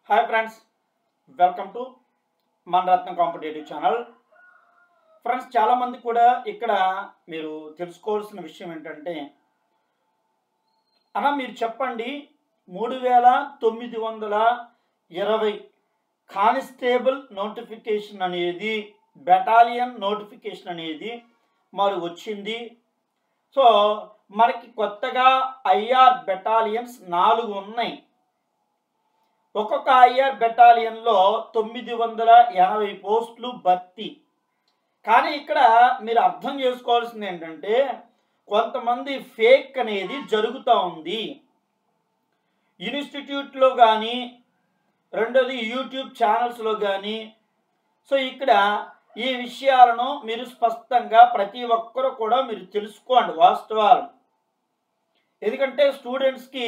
hi friends welcome to మన రత్నం competitive channel friends చాలామంది కూడా ఇక్కడ మీరు తెలుసుకోవాల్సిన విషయం ఏంటంటే అన్న మీరు చెప్పండి మూడు వేల తొమ్మిది వందల ఇరవై కానిస్టేబుల్ నోటిఫికేషన్ అనేది బెటాలియన్ నోటిఫికేషన్ అనేది మరి వచ్చింది సో మనకి కొత్తగా ఐఆర్ బెటాలియన్స్ నాలుగు ఉన్నాయి ఒక్కొక్క ఐఆర్ బెటాలియన్లో తొమ్మిది వందల ఎనభై పోస్టులు భర్తీ కానీ ఇక్కడ మీరు అర్థం చేసుకోవాల్సింది ఏంటంటే కొంతమంది ఫేక్ అనేది జరుగుతూ ఉంది ఇన్స్టిట్యూట్లో కానీ రెండోది యూట్యూబ్ ఛానల్స్లో కానీ సో ఇక్కడ ఈ విషయాలను మీరు స్పష్టంగా ప్రతి ఒక్కరు కూడా మీరు తెలుసుకోండి వాస్తవాలు ఎందుకంటే స్టూడెంట్స్కి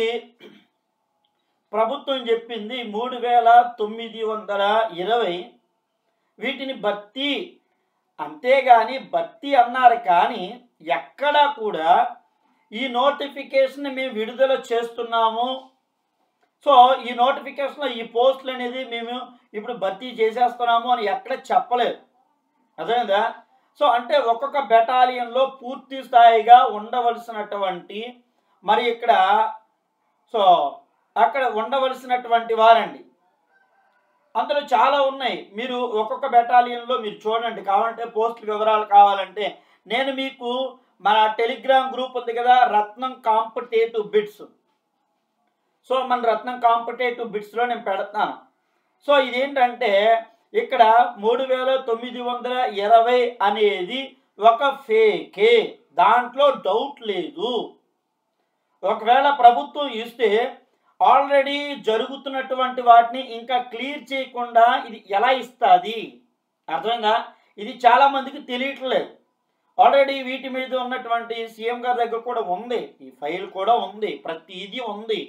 ప్రభుత్వం చెప్పింది మూడు వేల తొమ్మిది వందల ఇరవై వీటిని భర్తీ అంతేగాని భర్తీ అన్నారు కానీ ఎక్కడా కూడా ఈ నోటిఫికేషన్ మేము విడుదల చేస్తున్నాము సో ఈ నోటిఫికేషన్లో ఈ పోస్టులు అనేది మేము ఇప్పుడు భర్తీ చేసేస్తున్నాము అని ఎక్కడ చెప్పలేదు అర్థమైందా సో అంటే ఒక్కొక్క బెటాలియన్లో పూర్తి స్థాయిగా ఉండవలసినటువంటి మరి ఇక్కడ సో అక్కడ ఉండవలసినటువంటి వారండి అందులో చాలా ఉన్నాయి మీరు ఒక్కొక్క బెటాలియన్లో మీరు చూడండి కావాలంటే పోస్ట్ వివరాలు కావాలంటే నేను మీకు మన టెలిగ్రామ్ గ్రూప్ ఉంది కదా రత్నం కాంపిటేటివ్ బిట్స్ సో మన రత్నం కాంపిటేటివ్ బిట్స్లో నేను పెడతాను సో ఇదేంటంటే ఇక్కడ మూడు వేల తొమ్మిది వందల ఇరవై అనేది ఒక ఫేకే దాంట్లో డౌట్ లేదు ఒకవేళ ప్రభుత్వం ఇస్తే ఆల్రెడీ జరుగుతున్నటువంటి వాటిని ఇంకా క్లియర్ చేయకుండా ఇది ఎలా ఇస్తుంది అర్థమైందా ఇది చాలా మందికి తెలియట్లేదు ఆల్రెడీ వీటి మీద ఉన్నటువంటి సీఎం గారి దగ్గర కూడా ఉంది ఈ ఫైల్ కూడా ఉంది ప్రతిదీ ఉంది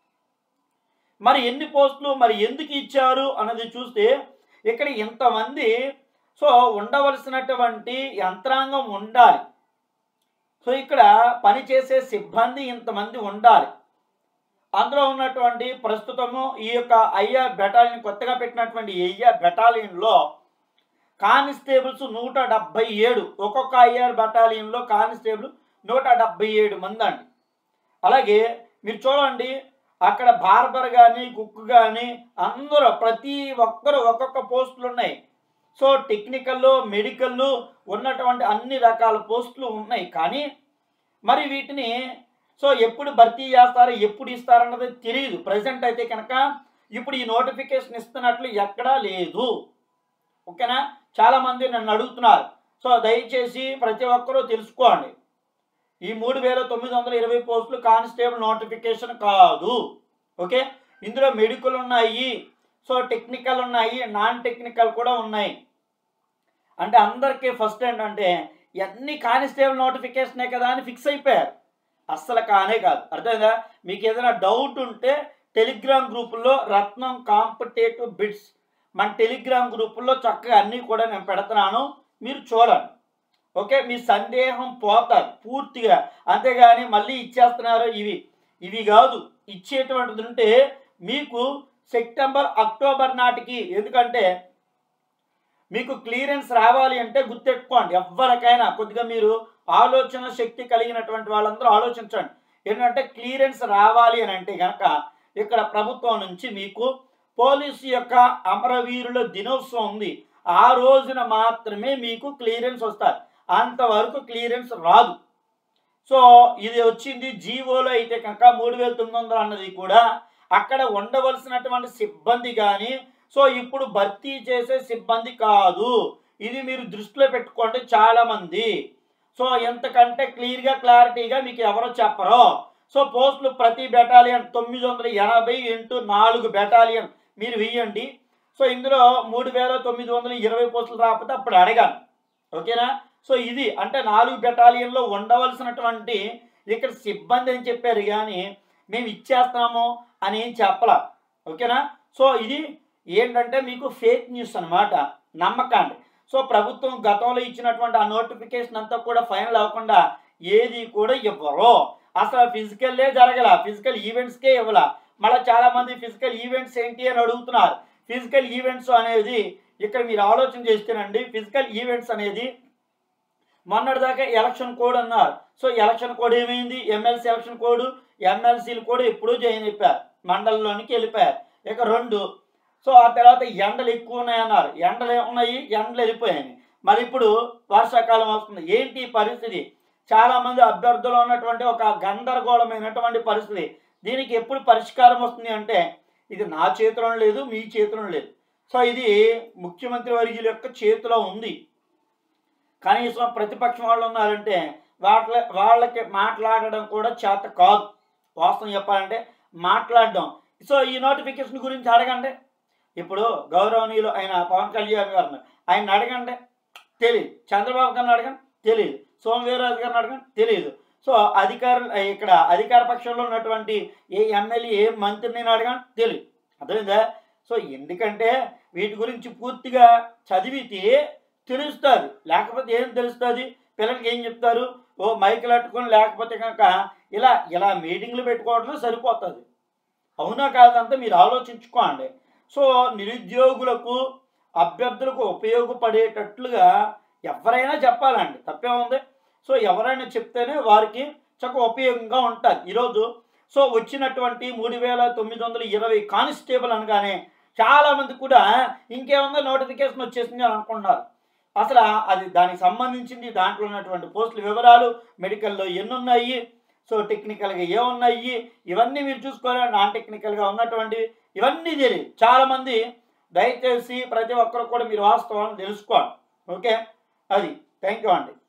మరి ఎన్ని పోస్టులు మరి ఎందుకు ఇచ్చారు అన్నది చూస్తే ఇక్కడ ఇంతమంది సో ఉండవలసినటువంటి యంత్రాంగం ఉండాలి సో ఇక్కడ పనిచేసే సిబ్బంది ఇంతమంది ఉండాలి అందులో ఉన్నటువంటి ప్రస్తుతము ఈ యొక్క ఐఆర్ బెటాలియన్ కొత్తగా పెట్టినటువంటి ఐఆర్ బెటాలియన్లో కానిస్టేబుల్స్ నూట డెబ్బై ఏడు ఒక్కొక్క ఐఆర్ బెటాలియన్లో కానిస్టేబుల్ నూట డెబ్బై ఏడు మంది అండి అలాగే మీరు చూడండి అక్కడ బార్బర్ కానీ కుక్ కానీ అందరూ ప్రతి ఒక్కరు ఒక్కొక్క పోస్టులు ఉన్నాయి సో టెక్నికల్లో మెడికల్లో ఉన్నటువంటి అన్ని రకాల పోస్టులు ఉన్నాయి కానీ మరి వీటిని సో ఎప్పుడు భర్తీ చేస్తారో ఎప్పుడు ఇస్తారన్నది తెలియదు ప్రజెంట్ అయితే కనుక ఇప్పుడు ఈ నోటిఫికేషన్ ఇస్తున్నట్లు ఎక్కడా లేదు ఓకేనా చాలామంది నన్ను అడుగుతున్నారు సో దయచేసి ప్రతి ఒక్కరూ తెలుసుకోండి ఈ మూడు వేల తొమ్మిది వందల ఇరవై పోస్టులు కానిస్టేబుల్ నోటిఫికేషన్ కాదు ఓకే ఇందులో మెడికల్ ఉన్నాయి సో టెక్నికల్ ఉన్నాయి నాన్ టెక్నికల్ కూడా ఉన్నాయి అంటే అందరికీ ఫస్ట్ ఏంటంటే అన్ని కానిస్టేబుల్ నోటిఫికేషనే కదా అని ఫిక్స్ అయిపోయారు అస్సలు కానే కాదు అర్థమైందా మీకు ఏదైనా డౌట్ ఉంటే టెలిగ్రామ్ గ్రూపుల్లో రత్నం కాంపిటేటివ్ బిట్స్ మన టెలిగ్రామ్ గ్రూపుల్లో చక్కగా అన్నీ కూడా నేను పెడుతున్నాను మీరు చూడండి ఓకే మీ సందేహం పోతారు పూర్తిగా అంతేగాని మళ్ళీ ఇచ్చేస్తున్నారు ఇవి ఇవి కాదు ఇచ్చేటువంటిది ఉంటే మీకు సెప్టెంబర్ అక్టోబర్ నాటికి ఎందుకంటే మీకు క్లియరెన్స్ రావాలి అంటే గుర్తెట్టుకోండి ఎవరికైనా కొద్దిగా మీరు ఆలోచన శక్తి కలిగినటువంటి వాళ్ళందరూ ఆలోచించండి ఏంటంటే క్లియరెన్స్ రావాలి అని అంటే కనుక ఇక్కడ ప్రభుత్వం నుంచి మీకు పోలీసు యొక్క అమరవీరుల దినోత్సవం ఉంది ఆ రోజున మాత్రమే మీకు క్లియరెన్స్ వస్తుంది అంతవరకు క్లియరెన్స్ రాదు సో ఇది వచ్చింది జీవోలో అయితే కనుక మూడు వేల తొమ్మిది వందలు అన్నది కూడా అక్కడ ఉండవలసినటువంటి సిబ్బంది కానీ సో ఇప్పుడు భర్తీ చేసే సిబ్బంది కాదు ఇది మీరు దృష్టిలో పెట్టుకోండి చాలామంది సో ఎంతకంటే క్లియర్గా క్లారిటీగా మీకు ఎవరో చెప్పరో సో పోస్టులు ప్రతి బెటాలియన్ తొమ్మిది వందల ఎనభై ఇంటూ నాలుగు బెటాలియన్ మీరు వెయ్యండి సో ఇందులో మూడు వేల తొమ్మిది వందల ఇరవై పోస్టులు రాకపోతే అప్పుడు అడగాను ఓకేనా సో ఇది అంటే నాలుగు బెటాలియన్లో ఉండవలసినటువంటి ఇక్కడ సిబ్బంది అని చెప్పారు కానీ మేము ఇచ్చేస్తాము అని ఏం చెప్పలా ఓకేనా సో ఇది ఏంటంటే మీకు ఫేక్ న్యూస్ అనమాట నమ్మకండి సో ప్రభుత్వం గతంలో ఇచ్చినటువంటి ఆ నోటిఫికేషన్ అంతా కూడా ఫైనల్ అవ్వకుండా ఏది కూడా ఇవ్వరు అసలు ఫిజికల్లే జరగల ఫిజికల్ ఈవెంట్స్కే ఇవ్వాల మళ్ళీ చాలా మంది ఫిజికల్ ఈవెంట్స్ ఏంటి అని అడుగుతున్నారు ఫిజికల్ ఈవెంట్స్ అనేది ఇక్కడ మీరు ఆలోచన చేస్తేనండి ఫిజికల్ ఈవెంట్స్ అనేది మొన్నటిదాకా ఎలక్షన్ కోడ్ అన్నారు సో ఎలక్షన్ కోడ్ ఏమైంది ఎమ్మెల్సీ ఎలక్షన్ కోడ్ ఎమ్మెల్సీలు కూడా ఎప్పుడూ జాయిన్ అయిపోయారు మండలంలోనికి వెళ్ళిపోయారు ఇక రెండు సో ఆ తర్వాత ఎండలు ఎక్కువ ఉన్నాయన్నారు ఎండలు ఉన్నాయి ఎండలు వెళ్ళిపోయాయి మరి ఇప్పుడు వర్షాకాలం వస్తుంది ఏంటి ఈ పరిస్థితి చాలా మంది అభ్యర్థులు ఉన్నటువంటి ఒక గందరగోళమైనటువంటి పరిస్థితి దీనికి ఎప్పుడు పరిష్కారం వస్తుంది అంటే ఇది నా చేతిలో లేదు మీ చేతిలో లేదు సో ఇది ముఖ్యమంత్రి వర్గీయుల యొక్క చేతిలో ఉంది కనీసం ప్రతిపక్షం వాళ్ళు ఉన్నారంటే వాళ్ళ వాళ్ళకి మాట్లాడడం కూడా చేత కాదు వాస్తవం చెప్పాలంటే మాట్లాడడం సో ఈ నోటిఫికేషన్ గురించి అడగండి ఇప్పుడు గౌరవనీయులు ఆయన పవన్ కళ్యాణ్ గారిని ఆయన అడగండి తెలియదు చంద్రబాబు గారిని అడగండి తెలియదు సోమవీర్రాజు గారిని అడగండి తెలియదు సో అధికారులు ఇక్కడ అధికార పక్షంలో ఉన్నటువంటి ఏ ఎమ్మెల్యే ఏ మంత్రిని అడగండి తెలియదు అర్థమైందా సో ఎందుకంటే వీటి గురించి పూర్తిగా చదివితే తెలుస్తుంది లేకపోతే ఏం తెలుస్తుంది పిల్లలకి ఏం చెప్తారు ఓ మైకులు అట్టుకొని లేకపోతే కనుక ఇలా ఇలా మీటింగ్లు పెట్టుకోవడం సరిపోతుంది అవునా కాదంతా మీరు ఆలోచించుకోండి సో నిరుద్యోగులకు అభ్యర్థులకు ఉపయోగపడేటట్లుగా ఎవరైనా చెప్పాలండి తప్పే ఉంది సో ఎవరైనా చెప్తేనే వారికి చక్కగా ఉపయోగంగా ఉంటుంది ఈరోజు సో వచ్చినటువంటి మూడు వేల తొమ్మిది వందల ఇరవై కానిస్టేబుల్ అనగానే చాలామంది కూడా ఇంకేముందో నోటిఫికేషన్ వచ్చేసింది అని అనుకుంటున్నారు అసలు అది దానికి సంబంధించింది దాంట్లో ఉన్నటువంటి పోస్టుల వివరాలు మెడికల్లో ఎన్ని ఉన్నాయి సో టెక్నికల్గా ఏమున్నాయి ఇవన్నీ మీరు చూసుకోవాలి నాన్ టెక్నికల్గా ఉన్నటువంటి ఇవన్నీ తెలియదు చాలామంది దయచేసి ప్రతి ఒక్కరు కూడా మీరు వాస్తవాలను తెలుసుకోండి ఓకే అది థ్యాంక్ యూ అండి